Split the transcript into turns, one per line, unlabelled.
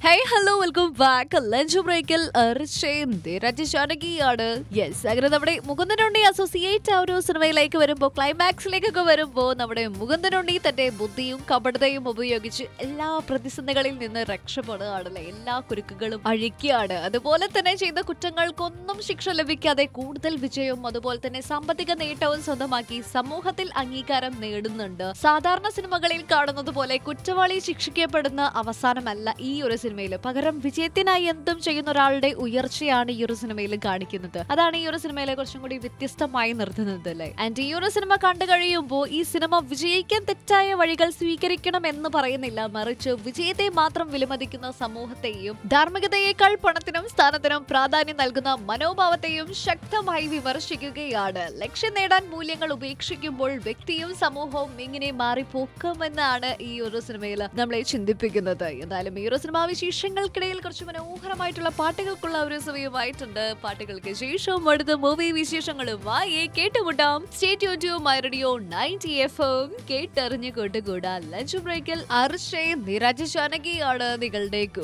ഹേ hello welcome back lunch ബ്രേക്കിൽ രാജശാനകിയാണ് yes അങ്ങനെ നമ്മുടെ മുകുന്ദനുണ്ണി അസോസിയേറ്റ് ആ ഒരു സിനിമയിലേക്ക് വരുമ്പോൾ ക്ലൈമാക്സിലേക്കൊക്കെ വരുമ്പോൾ നമ്മുടെ മുകുന്ദനുണ്ണി തന്റെ ബുദ്ധിയും കപടതയും ഉപയോഗിച്ച് എല്ലാ പ്രതിസന്ധികളിൽ നിന്ന് രക്ഷപ്പെടുകയാണല്ലേ എല്ലാ കുരുക്കുകളും അഴിക്കുകയാണ് അതുപോലെ തന്നെ ചെയ്ത കുറ്റങ്ങൾക്കൊന്നും ശിക്ഷ ലഭിക്കാതെ കൂടുതൽ വിജയവും അതുപോലെ തന്നെ സാമ്പത്തിക നേട്ടവും സ്വന്തമാക്കി സമൂഹത്തിൽ അംഗീകാരം നേടുന്നുണ്ട് സാധാരണ സിനിമകളിൽ കാണുന്നത് പോലെ കുറ്റവാളി ശിക്ഷിക്കപ്പെടുന്ന അവസാനമല്ല ഈ ഒരു സിനിമയിൽ പകരം വിജയത്തിനായി എന്തും ചെയ്യുന്ന ഒരാളുടെ ഉയർച്ചയാണ് ഈ ഒരു സിനിമയിൽ കാണിക്കുന്നത് അതാണ് ഈ ഒരു സിനിമയിലെ കുറച്ചും കൂടി വ്യത്യസ്തമായി നിർത്തുന്നത് അല്ലേ ആൻഡ് ഈ ഒരു സിനിമ കണ്ടു കഴിയുമ്പോൾ ഈ സിനിമ വിജയിക്കാൻ തെറ്റായ വഴികൾ സ്വീകരിക്കണം എന്ന് പറയുന്നില്ല മറിച്ച് വിജയത്തെ മാത്രം വിലമതിക്കുന്ന സമൂഹത്തെയും ധാർമ്മികതയേക്കാൾ പണത്തിനും സ്ഥാനത്തിനും പ്രാധാന്യം നൽകുന്ന മനോഭാവത്തെയും ശക്തമായി വിമർശിക്കുകയാണ് ലക്ഷ്യം നേടാൻ മൂല്യങ്ങൾ ഉപേക്ഷിക്കുമ്പോൾ വ്യക്തിയും സമൂഹവും ഇങ്ങനെ മാറിപ്പോക്കുമെന്നാണ് ഈ ഒരു സിനിമയിൽ നമ്മളെ ചിന്തിപ്പിക്കുന്നത് എന്തായാലും ഈ ഒരു സിനിമാ വിശേഷങ്ങൾക്കിടയിൽ കുറച്ച് മനോഹരമായിട്ടുള്ള പാട്ടുകൾക്കുള്ള ഒരു സമയമായിട്ടുണ്ട് പാട്ടുകൾക്ക് ശേഷം അടുത്ത മൂവി വിശേഷങ്ങളുമായി കേട്ടുമുട്ടാം സ്റ്റേറ്റ് യു മൈ റേഡിയോ നയൻറ്റി എഫ് എം കേട്ടറിഞ്ഞു കൊണ്ടുകൂടാ ലഞ്ച് ബ്രേക്കിൽ അർഷേ നിരാജ ജാനകിയാണ് നിങ്ങളുടെ